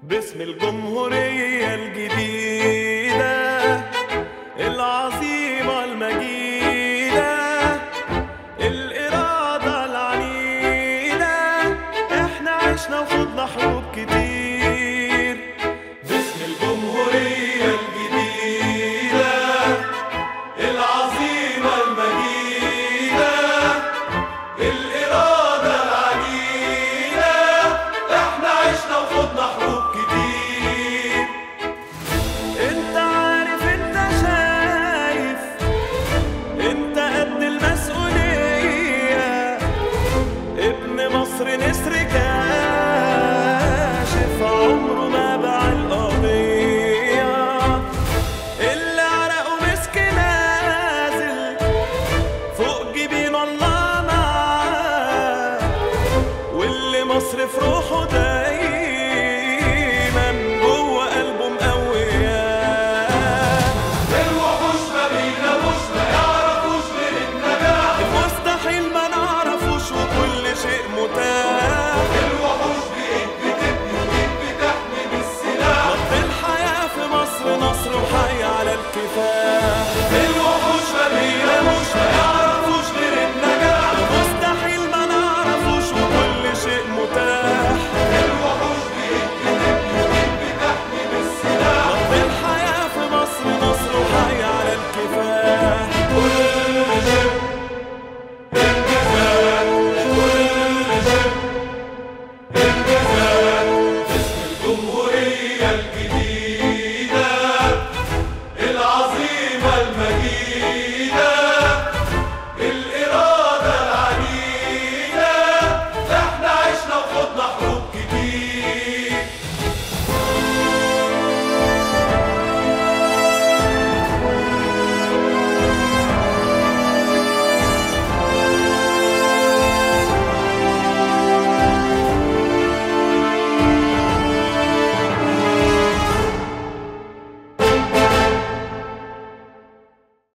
باسم الجمهورية الجديدة العظيمة المجيدة الإرادة العنيدة احنا عشنا وخضنا حروب كتير باسم الجمهورية الجديدة العظيمة المجيدة الإرادة العنيدة احنا عشنا وخضنا حروب كتير انت عارف انت شايف انت قد المسؤولية ابن مصر نسر كاشف عمره ما باع القضية اللي عرقه مسك نازل فوق جبين الله معاه واللي مصر في روحه